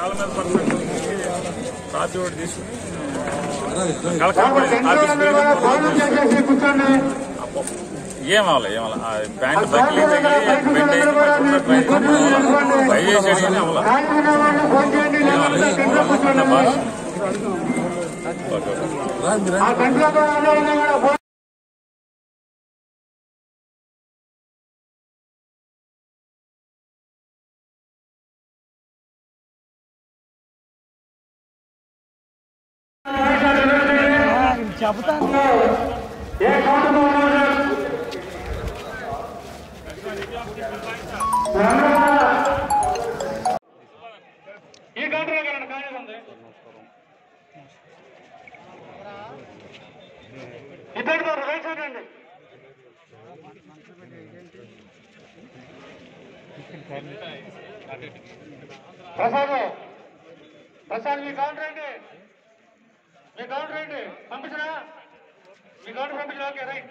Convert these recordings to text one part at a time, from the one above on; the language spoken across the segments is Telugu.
కాళ్ళ మీద పడుతుంది రాత్రి ఒకటి తీసుకుని కలకత్తా ఆఫీస్ ఏం అవ్వాలి ఏం అవ్వాలి ఆ ప్యాంట్ బకిలీ తగిలి బెడ్ అయింది మరి ట్రై ట్రై చేసాడు కానీ అవ్వాలి ఏం అవ్వాలి నా భాష. ఓకే ఓకే ఈ కౌంటర్ వెళ్ళండి ఖాళీ ఉంది ఇద్దరు గారు రైట్ సైడ్ అండి ప్రసాద్ ప్రసాద్ మీ కౌంటర్ ఏంటి మీ కౌంటర్ ఏంటి పంపించరా మీ కౌంటర్ పంపించరా ఓకే రైట్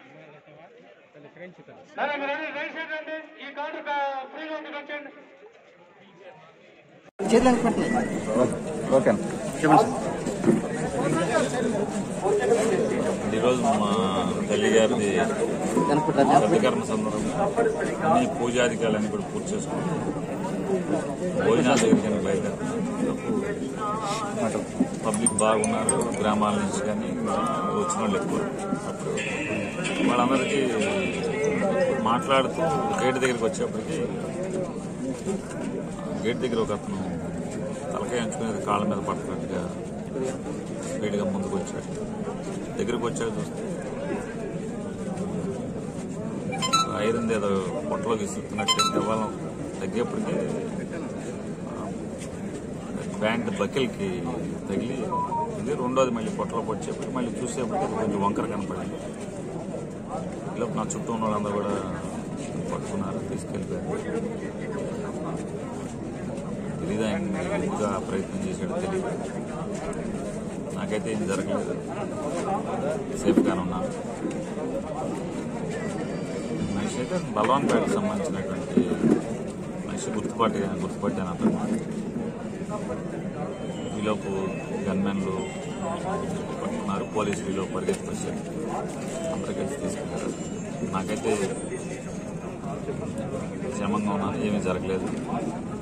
సరే మీరు రండి, రైట్ సైడ్ రండి ఈ కౌంటర్ ఫ్రీగా ఉంటుంది వచ్చేయండి ఈరోజు మా తల్లి గారిది రథకర్మ సందర్భంగా అన్ని పూజాధికారులన్నీ కూడా పూర్తి చేసుకున్నాం భోజనాల దగ్గరికి బయలుదేరుతున్నాం పబ్లిక్ బాగున్నారు గ్రామాల నుంచి కానీ వచ్చిన వాళ్ళు ఎక్కువ అప్పుడు వాళ్ళందరికీ మాట్లాడుతూ గేట్ దగ్గరికి వచ్చేప్పటికి గేట్ దగ్గర ఒక అతను తలకాయ ఎంచుకునేది కాళ్ళ మీద పడుతున్నట్టుగా స్పీడ్గా ముందుకు వచ్చాడు దగ్గరికి వచ్చాక చూస్తే ఐరన్ ఏదో పొట్టలోకి ఇస్తున్నట్టు దెవ్వాలం తగ్గేప్పటికీ ప్యాంట్ బకెల్కి తగిలి ఇది రెండోది మళ్ళీ పొట్టలోకి వచ్చేప్పటికి మళ్ళీ చూసేప్పటికి అది కొంచెం వంకర కనపడింది ఇలా నా చుట్టూ ఉన్న వాళ్ళందరూ కూడా పట్టుకున్నారు తీసుకెళ్ళిపోయారు తెలీదు ఆయన ఇంకా ప్రయత్నం చేసాడు తెలియదు నాకైతే ఏం జరగలేదు సేఫ్గానే ఉన్నాను మనిషి అయితే బలవాన్ పేటకు సంబంధించినటువంటి మనిషి గుర్తుపట్టి గుర్తుపట్టాను అతను ఈలోపు గన్మెన్లు పట్టుకున్నారు పోలీసులు ఈలోపు పరిగెత్తి వచ్చారు అందరూ కలిసి తీసుకెళ్లారు నాకైతే క్షేమంగా ఉన్నాను ఏమీ జరగలేదు